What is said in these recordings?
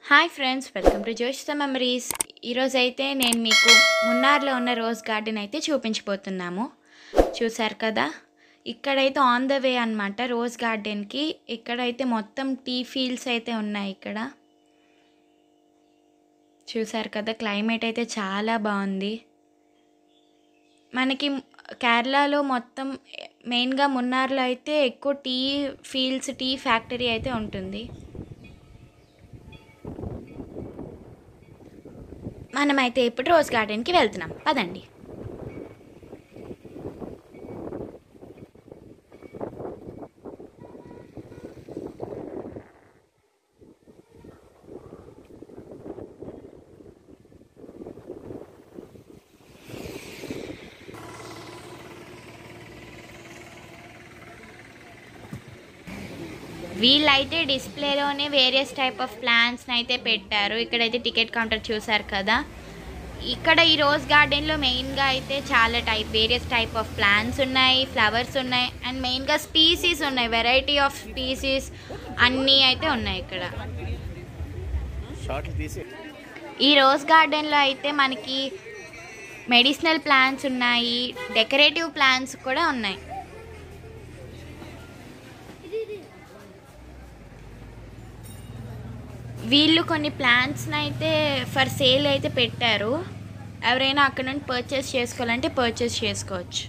Hi friends welcome to Joshitha memories ఈరోజు అయితే నేను మీకు మున్నార్లో ఉన్న రోజ్ గార్డెన్ అయితే చూపించబోతున్నాము చూసారు కదా ఇక్కడైతే ఆన్ ద వే అనమాట రోజ్ గార్డెన్కి ఇక్కడైతే మొత్తం టీ ఫీల్డ్స్ అయితే ఉన్నాయి ఇక్కడ చూసారు కదా క్లైమేట్ అయితే చాలా బాగుంది మనకి కేరళలో మొత్తం మెయిన్గా మున్నార్లో అయితే ఎక్కువ టీ ఫీల్డ్స్ టీ ఫ్యాక్టరీ అయితే ఉంటుంది మనమైతే ఇప్పుడు రోజ్ గార్డెన్కి వెళ్తున్నాం పదండి వీళ్ళైతే డిస్ప్లేలోనే వేరియస్ టైప్ ఆఫ్ ప్లాంట్స్ని అయితే పెట్టారు ఇక్కడైతే టికెట్ కౌంటర్ చూసారు కదా ఇక్కడ ఈ రోజ్ గార్డెన్లో మెయిన్గా అయితే చాలా type various type of plants ఉన్నాయి ఫ్లవర్స్ ఉన్నాయి అండ్ మెయిన్గా స్పీసీస్ ఉన్నాయి వెరైటీ ఆఫ్ స్పీసీస్ అన్నీ అయితే ఉన్నాయి ఇక్కడ షార్ట్లు తీసి ఈ రోజ్ గార్డెన్లో అయితే మనకి మెడిసినల్ ప్లాంట్స్ ఉన్నాయి డెకరేటివ్ ప్లాంట్స్ కూడా ఉన్నాయి వీళ్ళు కొన్ని ప్లాంట్స్ని అయితే ఫర్ సేల్ అయితే పెట్టారు ఎవరైనా అక్కడ నుండి పర్చేస్ చేసుకోవాలంటే పర్చేస్ చేసుకోవచ్చు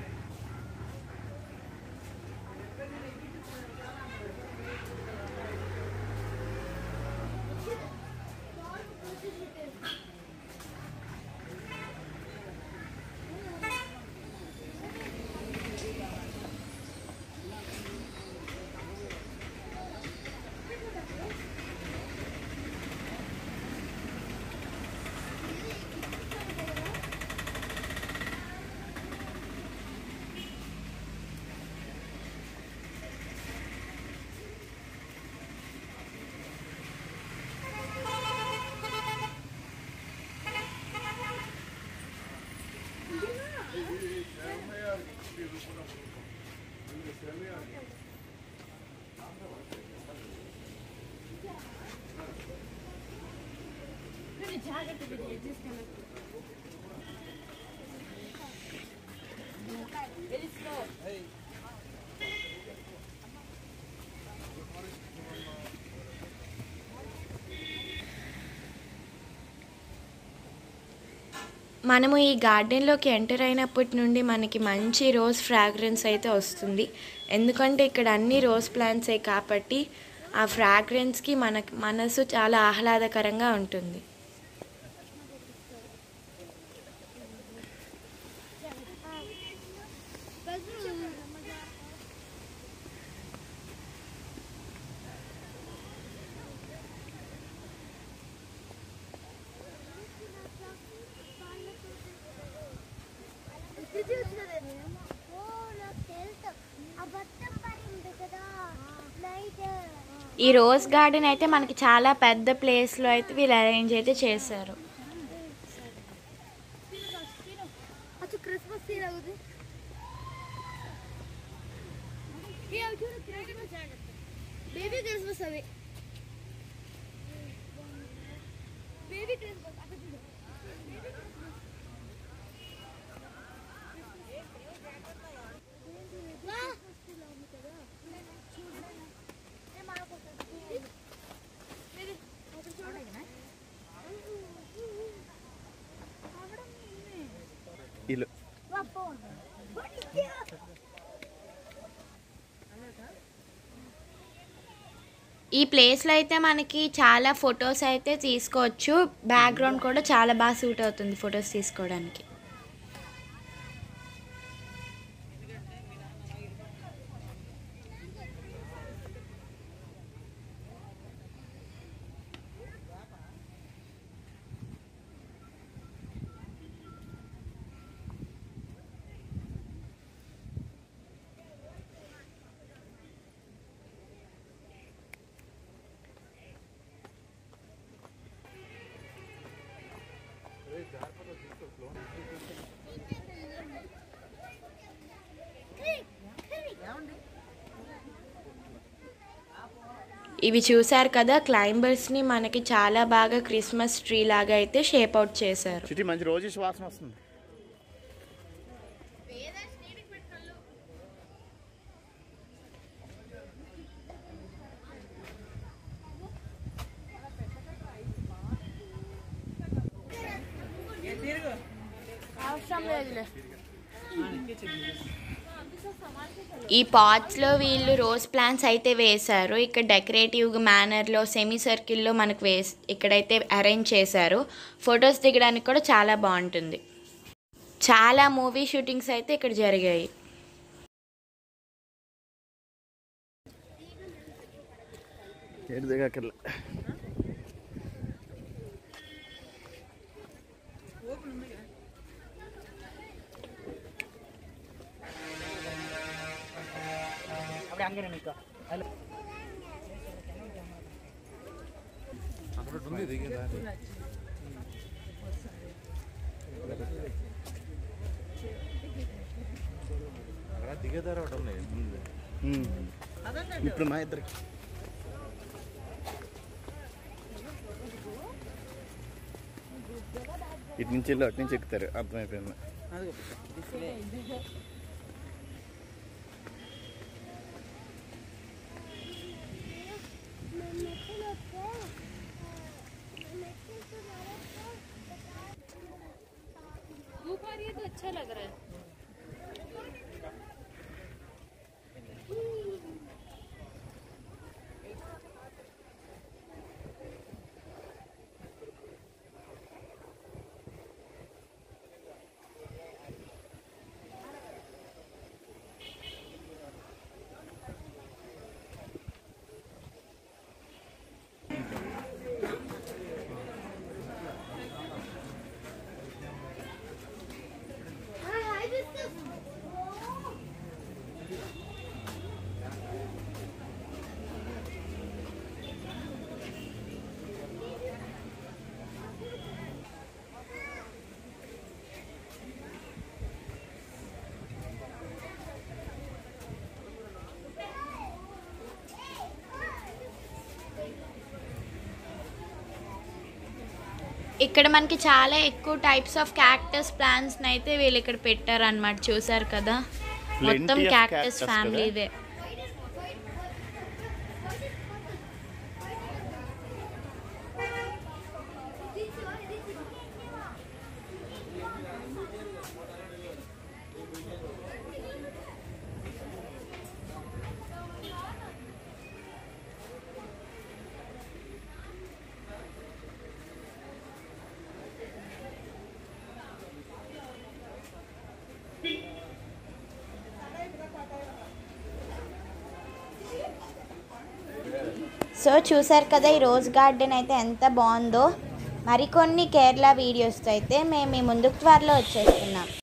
మనము ఈ గార్డెన్లోకి ఎంటర్ అయినప్పటి నుండి మనకి మంచి రోజ్ ఫ్రాగ్రెన్స్ అయితే వస్తుంది ఎందుకంటే ఇక్కడ అన్ని రోజ్ ప్లాంట్సే కాబట్టి ఆ ఫ్రాగ్రెన్స్కి మనకి మనసు చాలా ఆహ్లాదకరంగా ఉంటుంది ఈ రోజ్ గార్డెన్ అయితే మనకి చాలా పెద్ద ప్లేస్లో అయితే వీళ్ళు అరేంజ్ అయితే చేశారు अच्छा क्रिसमस ट्री लगा ये out Christmas baby Christmas away baby Christmas आता చూడు వీళ్ళు ఈ ప్లేస్లో అయితే మనకి చాలా ఫొటోస్ అయితే తీసుకోవచ్చు బ్యాక్గ్రౌండ్ కూడా చాలా బాగా సూట్ అవుతుంది ఫొటోస్ తీసుకోవడానికి ఇవి చూసారు కదా క్లైంబర్స్ని మనకి చాలా బాగా క్రిస్మస్ ట్రీ లాగా అయితే షేప్ అవుట్ చేశారు చిటి మంచి రోజు వాసన వస్తుంది అవసరం లేదులే ఈ పాట్స్లో వీళ్ళు రోజ్ ప్లాంట్స్ అయితే వేశారు ఇక్కడ డెకరేటివ్ మేనర్లో సెమీ సర్కిల్లో మనకు వేస్ ఇక్కడైతే అరేంజ్ చేశారు ఫొటోస్ దిగడానికి కూడా చాలా బాగుంటుంది చాలా మూవీ షూటింగ్స్ అయితే ఇక్కడ జరిగాయి ఏడు దిగాకర్లే దిగేదారు ఒకటి ఉన్నాయి ముందు ఉమ్. ఇప్పుడు మా ఇద్దరికి ఇటు నుంచి వెళ్ళి అటు నుంచి ఎక్కుతారు అర్థమైపోయింది ऊपर ये तो अच्छा लग रहा है ఇక్కడ మనకి చాలా ఎక్కువ టైప్స్ ఆఫ్ క్యాక్టస్ ప్లాంట్స్ అయితే వీళ్ళు ఇక్కడ పెట్టారు అనమాట చూసారు కదా Plenty మొత్తం of క్యాక్టస్ cactus కదా? ఫ్యామిలీదే సో చూసారు కదా ఈ రోజ్ గార్డెన్ అయితే ఎంత బాగుందో మరికొన్ని కేరళ వీడియోస్తో అయితే మేము మీ ముందుకు త్వరలో వచ్చేస్తున్నాం